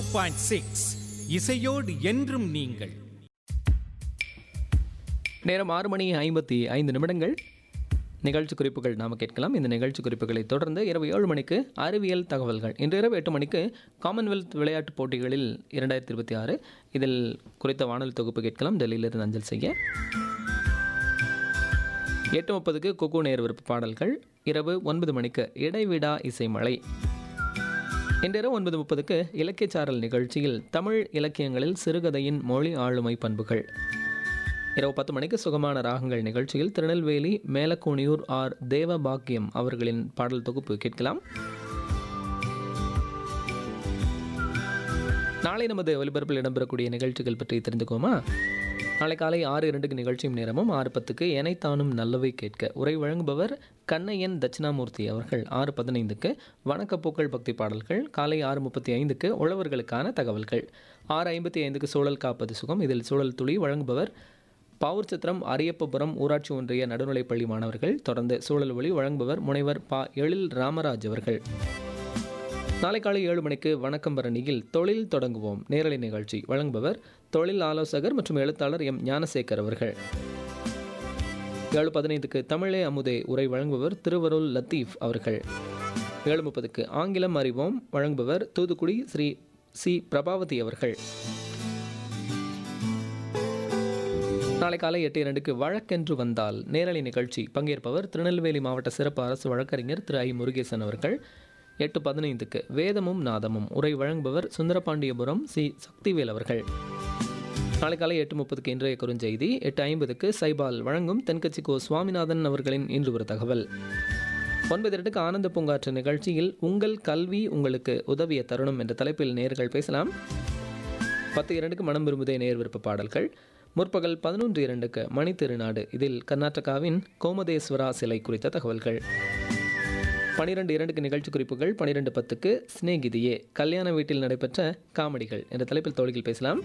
point six இசையோடு என்றும் நீங்கள் நேரம் ஆறு மணி ஐம்பத்தி ஐந்து நிமிடங்கள் நிகழ்ச்சி குறிப்புகள் நாம் கேட்கலாம் இந்த நிகழ்ச்சி குறிப்புகளை தொடர்ந்து இரவு ஏழு மணிக்கு அறிவியல் தகவல்கள் இன்று இரவு எட்டு மணிக்கு காமன்வெல்த் விளையாட்டுப் போட்டிகளில் இரண்டாயிரத்தி இருபத்தி ஆறு இதில் குறித்த வானொலி தொகுப்பு கேட்கலாம் டெல்லியிலிருந்து அஞ்சல் செய்ய எட்டு முப்பதுக்கு குக்கு நேர் விருப்ப பாடல்கள் இரவு ஒன்பது மணிக்கு இடைவிடா இசைமலை இன்றிரவு ஒன்பது முப்பதுக்கு இலக்கியச்சாரல் நிகழ்ச்சியில் தமிழ் இலக்கியங்களில் சிறுகதையின் மொழி ஆளுமை பண்புகள் இரவு பத்து மணிக்கு சுகமான ராகங்கள் நிகழ்ச்சியில் திருநெல்வேலி மேலக்கூனியூர் ஆர் தேவபாக்கியம் அவர்களின் பாடல் தொகுப்பு கேட்கலாம் நாளை நமது ஒலிபரப்பில் இடம்பெறக்கூடிய நிகழ்ச்சிகள் பற்றி தெரிந்துக்கோமா நாளை காலை ஆறு இரண்டுக்கு நிகழ்ச்சியும் நேரமும் ஆறு பத்துக்கு எனைத்தானும் நல்லவை கேட்க உரை வழங்குபவர் கண்ணையன் தட்சிணாமூர்த்தி அவர்கள் ஆறு பதினைந்துக்கு வணக்கப்பூக்கள் பக்தி பாடல்கள் காலை ஆறு முப்பத்தி ஐந்துக்கு உழவர்களுக்கான தகவல்கள் ஆறு ஐம்பத்தி ஐந்துக்கு சூழல் காப்பது சுகம் இதில் சூழல் துளி வழங்குபவர் பவுர் சித்திரம் அரியப்பபுரம் ஊராட்சி ஒன்றிய நடுநிலைப்பள்ளி மாணவர்கள் தொடர்ந்து சூழல் ஒளி வழங்குபவர் முனைவர் ப எழில் ராமராஜ் அவர்கள் நாளை காலை ஏழு மணிக்கு வணக்கம் பரணியில் தொழில் தொடங்குவோம் நேரலை நிகழ்ச்சி வழங்குபவர் தொழில் ஆலோசகர் மற்றும் எழுத்தாளர் எம் ஞானசேகர் அவர்கள் ஏழு பதினைந்துக்கு தமிழே அமுதே உரை வழங்குபவர் திருவருள் லத்தீஃப் அவர்கள் ஏழு முப்பதுக்கு ஆங்கிலம் அறிவோம் வழங்குபவர் தூத்துக்குடி ஸ்ரீ சி பிரபாவதி அவர்கள் நாளை காலை எட்டு இரண்டுக்கு வழக்கென்று வந்தால் நேரலை நிகழ்ச்சி பங்கேற்பவர் திருநெல்வேலி மாவட்ட சிறப்பு அரசு வழக்கறிஞர் திரு ஐ முருகேசன் அவர்கள் எட்டு பதினைந்துக்கு வேதமும் நாதமும் உரை வழங்குபவர் சுந்தரபாண்டியபுரம் சி சக்திவேல் அவர்கள் நாளை காலை எட்டு முப்பதுக்கு இன்றைய குறுஞ்செய்தி எட்டு ஐம்பதுக்கு சைபால் வழங்கும் தென்கட்சி கோ சுவாமிநாதன் அவர்களின் இன்று ஒரு தகவல் ஒன்பது இரண்டுக்கு ஆனந்த பூங்காற்று நிகழ்ச்சியில் உங்கள் கல்வி உங்களுக்கு உதவிய தருணம் என்ற தலைப்பில் நேர்கள் பேசலாம் பத்து இரண்டுக்கு மனம் விரும்புதே நேர் விருப்ப பாடல்கள் முற்பகல் பதினொன்று இரண்டுக்கு மணி திருநாடு இதில் கர்நாடகாவின் கோமதேஸ்வரா சிலை குறித்த தகவல்கள் பனிரெண்டு இரண்டுக்கு நிகழ்ச்சி குறிப்புகள் பனிரெண்டு பத்துக்கு ஸ்னேகிதியே கல்யாண வீட்டில் நடைபெற்ற காமெடிகள் என்ற தலைப்பில் தோழிகள் பேசலாம்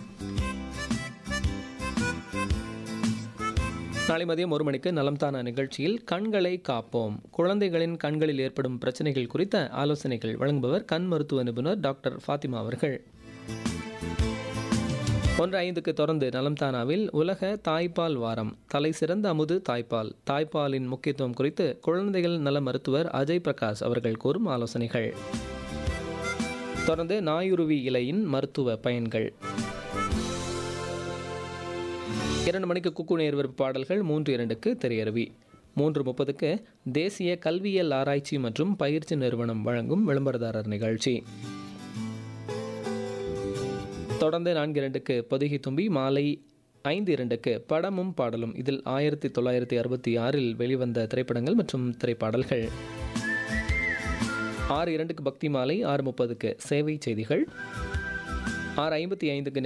நாளை மதியம் ஒரு மணிக்கு நலம்தானா நிகழ்ச்சியில் கண்களை காப்போம் குழந்தைகளின் கண்களில் ஏற்படும் பிரச்சனைகள் குறித்த ஆலோசனைகள் வழங்குபவர் கண் மருத்துவ நிபுணர் டாக்டர் ஃபாத்திமா அவர்கள் ஒன்று ஐந்துக்கு தொடர்ந்து நலம்தானாவில் உலக தாய்ப்பால் வாரம் தலை சிறந்த அமுது தாய்ப்பால் தாய்ப்பாலின் முக்கியத்துவம் குறித்து குழந்தைகள் நல மருத்துவர் அஜய் பிரகாஷ் அவர்கள் கூறும் ஆலோசனைகள் தொடர்ந்து நாயுருவி இலையின் மருத்துவ பயன்கள் இரண்டு மணிக்கு குக்கு நேர்விற்பு பாடல்கள் மூன்று இரண்டுக்கு திரையருவி மூன்று முப்பதுக்கு தேசிய கல்வியியல் ஆராய்ச்சி மற்றும் பயிற்சி நிறுவனம் வழங்கும் விளம்பரதாரர் நிகழ்ச்சி தொடர்ந்து நான்கு இரண்டுக்கு பொதுகி தும்பி மாலை ஐந்து இரண்டுக்கு படமும் பாடலும் இதில் ஆயிரத்தி தொள்ளாயிரத்தி அறுபத்தி ஆறில் வெளிவந்த திரைப்படங்கள் மற்றும் திரைப்பாடல்கள் ஆறு இரண்டுக்கு பக்தி மாலை ஆறு முப்பதுக்கு சேவை செய்திகள் ஆறு ஐம்பத்தி ஐந்துக்கு